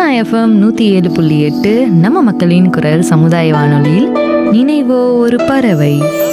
FM நூற்றி ஏழு புள்ளி எட்டு நம்ம மக்களின் குரல் சமுதாய வானொலியில் நினைவோ ஒரு பறவை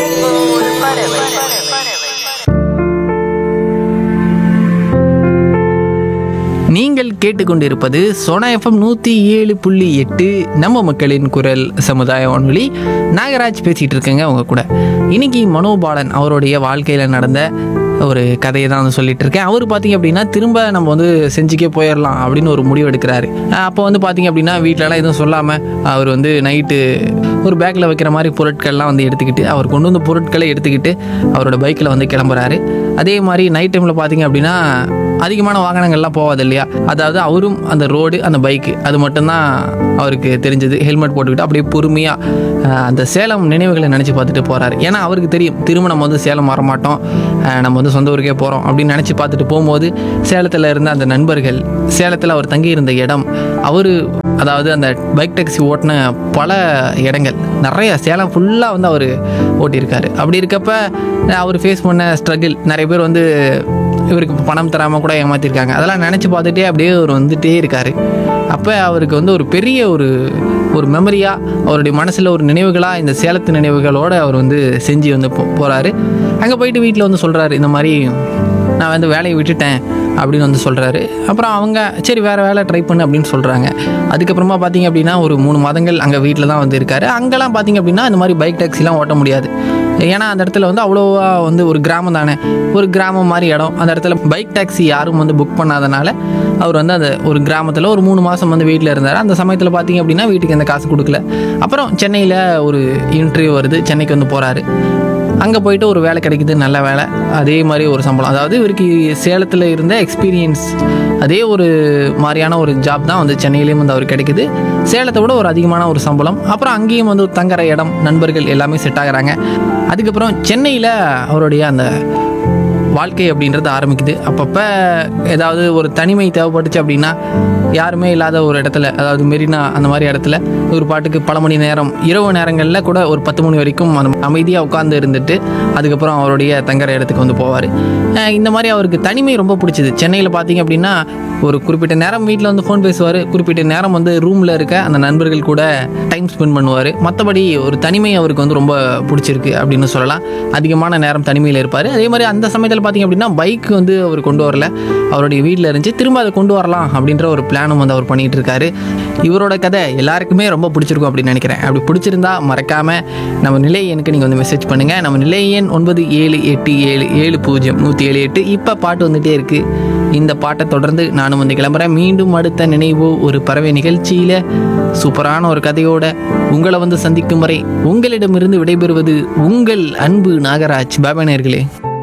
நீங்கள் கேட்டுக்கொண்டிருப்பது சோனா எஃப்எம் நூற்றி ஏழு புள்ளி எட்டு நம்ம மக்களின் குரல் சமுதாய வானொலி நாகராஜ் பேசிகிட்டு இருக்கேங்க அவங்க கூட இன்னைக்கு மனோபாலன் அவருடைய வாழ்க்கையில் நடந்த ஒரு கதையை தான் வந்து சொல்லிட்டு இருக்கேன் அவர் பார்த்தீங்க அப்படின்னா திரும்ப நம்ம வந்து செஞ்சுக்கே போயிடலாம் அப்படின்னு ஒரு முடிவு எடுக்கிறாரு அப்போ வந்து பார்த்தீங்க அப்படின்னா வீட்டிலலாம் எதுவும் சொல்லாமல் அவர் வந்து நைட்டு ஒரு பேக்கில் வைக்கிற மாதிரி பொருட்கள்லாம் வந்து எடுத்துக்கிட்டு அவர் கொண்டு வந்த பொருட்களை எடுத்துக்கிட்டு அவரோட பைக்கில் வந்து கிளம்புறாரு அதே மாதிரி நைட் டைமில் பார்த்தீங்க அப்படின்னா அதிகமான வாகனங்கள்லாம் போகாது இல்லையா அதாவது அவரும் அந்த ரோடு அந்த பைக்கு அது மட்டும்தான் அவருக்கு தெரிஞ்சது ஹெல்மெட் போட்டுக்கிட்டு அப்படியே பொறுமையாக அந்த சேலம் நினைவுகளை நினச்சி பார்த்துட்டு போகிறாரு ஏன்னா அவருக்கு தெரியும் திரும்ப நம்ம வந்து சேலம் வரமாட்டோம் அஹ் நம்ம வந்து சொந்த ஊருக்கே போகிறோம் அப்படின்னு நினச்சி பார்த்துட்டு போகும்போது சேலத்தில் இருந்த அந்த நண்பர்கள் சேலத்தில் அவர் தங்கியிருந்த இடம் அவர் அதாவது அந்த பைக் டாக்ஸி ஓட்டின பல இடங்கள் நிறைய சேலம் ஃபுல்லாக வந்து அவர் ஓட்டியிருக்காரு அப்படி இருக்கப்ப அவர் ஃபேஸ் பண்ண ஸ்ட்ரகிள் நிறைய பேர் வந்து இவருக்கு பணம் தராமல் கூட ஏமாற்றிருக்காங்க அதெல்லாம் நினச்சி பார்த்துட்டே அப்படியே அவர் வந்துட்டே இருக்கார் அப்போ அவருக்கு வந்து ஒரு பெரிய ஒரு ஒரு மெமரியாக அவருடைய மனசில் ஒரு நினைவுகளாக இந்த சேலத்து நினைவுகளோடு அவர் வந்து செஞ்சு வந்து போ போகிறாரு அங்கே போயிட்டு வீட்டில் வந்து சொல்கிறாரு இந்த மாதிரி நான் வந்து வேலையை விட்டுட்டேன் அப்படின்னு வந்து சொல்கிறாரு அப்புறம் அவங்க சரி வேறு வேலை ட்ரை பண்ணு அப்படின்னு சொல்கிறாங்க அதுக்கப்புறமா பார்த்தீங்க அப்படின்னா ஒரு மூணு மாதங்கள் அங்கே வீட்டில் தான் வந்து இருக்காரு அங்கெல்லாம் பார்த்தீங்க அப்படின்னா இந்த மாதிரி பைக் டாக்ஸிலாம் ஓட்ட முடியாது ஏன்னா அந்த இடத்துல வந்து அவ்வளோவா வந்து ஒரு கிராமம் தானே ஒரு கிராமம் மாதிரி இடம் அந்த இடத்துல பைக் டாக்ஸி யாரும் வந்து புக் பண்ணாதனால அவர் வந்து அந்த ஒரு கிராமத்தில் ஒரு மூணு மாதம் வந்து வீட்டில் இருந்தார் அந்த சமயத்தில் பார்த்தீங்க அப்படின்னா வீட்டுக்கு எந்த காசு கொடுக்கல அப்புறம் சென்னையில் ஒரு இன்டர்வியூ வருது சென்னைக்கு வந்து போகிறாரு அங்கே போயிட்டு ஒரு வேலை கிடைக்குது நல்ல வேலை அதே மாதிரி ஒரு சம்பளம் அதாவது இவருக்கு சேலத்தில் இருந்த எக்ஸ்பீரியன்ஸ் அதே ஒரு மாதிரியான ஒரு ஜாப் தான் வந்து சென்னையிலேயும் வந்து அவருக்கு கிடைக்குது சேலத்தை விட ஒரு அதிகமான ஒரு சம்பளம் அப்புறம் அங்கேயும் வந்து தங்குற இடம் நண்பர்கள் எல்லாமே செட் ஆகுறாங்க அதுக்கப்புறம் சென்னையில் அவருடைய அந்த வாழ்க்கை அப்படின்றது ஆரம்பிக்குது அப்பப்போ ஏதாவது ஒரு தனிமை தேவைப்பட்டுச்சு அப்படின்னா யாருமே இல்லாத ஒரு இடத்துல அதாவது மெரினா அந்த மாதிரி இடத்துல ஒரு பாட்டுக்கு பல மணி நேரம் இரவு நேரங்களில் கூட ஒரு பத்து மணி வரைக்கும் அந்த அமைதியாக உட்காந்து இருந்துட்டு அதுக்கப்புறம் அவருடைய தங்குற இடத்துக்கு வந்து போவார் இந்த மாதிரி அவருக்கு தனிமை ரொம்ப பிடிச்சது சென்னையில் பார்த்தீங்க அப்படின்னா ஒரு குறிப்பிட்ட நேரம் வீட்டில் வந்து ஃபோன் பேசுவார் குறிப்பிட்ட நேரம் வந்து ரூமில் இருக்க அந்த நண்பர்கள் கூட டைம் ஸ்பெண்ட் பண்ணுவார் மற்றபடி ஒரு தனிமை அவருக்கு வந்து ரொம்ப பிடிச்சிருக்கு அப்படின்னு சொல்லலாம் அதிகமான நேரம் தனிமையில் இருப்பார் அதே மாதிரி அந்த சமயத்தில் பார்த்தீங்க அப்படின்னா பைக் வந்து அவர் கொண்டு வரல அவருடைய வீட்டில் இருந்துச்சு திரும்ப அதை கொண்டு வரலாம் அப்படின்ற ஒரு பிளானும் வந்து அவர் பண்ணிகிட்டு இருக்காரு இவரோட கதை எல்லாருக்குமே ரொம்ப பிடிச்சிருக்கும் அப்படின்னு நினைக்கிறேன் அப்படி பிடிச்சிருந்தா மறக்காமல் நம்ம நிலை எனக்கு நீங்கள் வந்து மெசேஜ் பண்ணுங்கள் நம்ம நிலை எண் ஒன்பது ஏழு எட்டு ஏழு ஏழு பூஜ்ஜியம் நூற்றி ஏழு எட்டு இப்போ பாட்டு வந்துகிட்டே இருக்குது இந்த பாட்டை தொடர்ந்து நானும் வந்து கிளம்புறேன் மீண்டும் அடுத்த நினைவோ ஒரு பறவை நிகழ்ச்சியில் சூப்பரான ஒரு கதையோட உங்களை வந்து சந்திக்கும் வரை உங்களிடமிருந்து விடைபெறுவது உங்கள் அன்பு நாகராஜ் பாபா நேயர்களே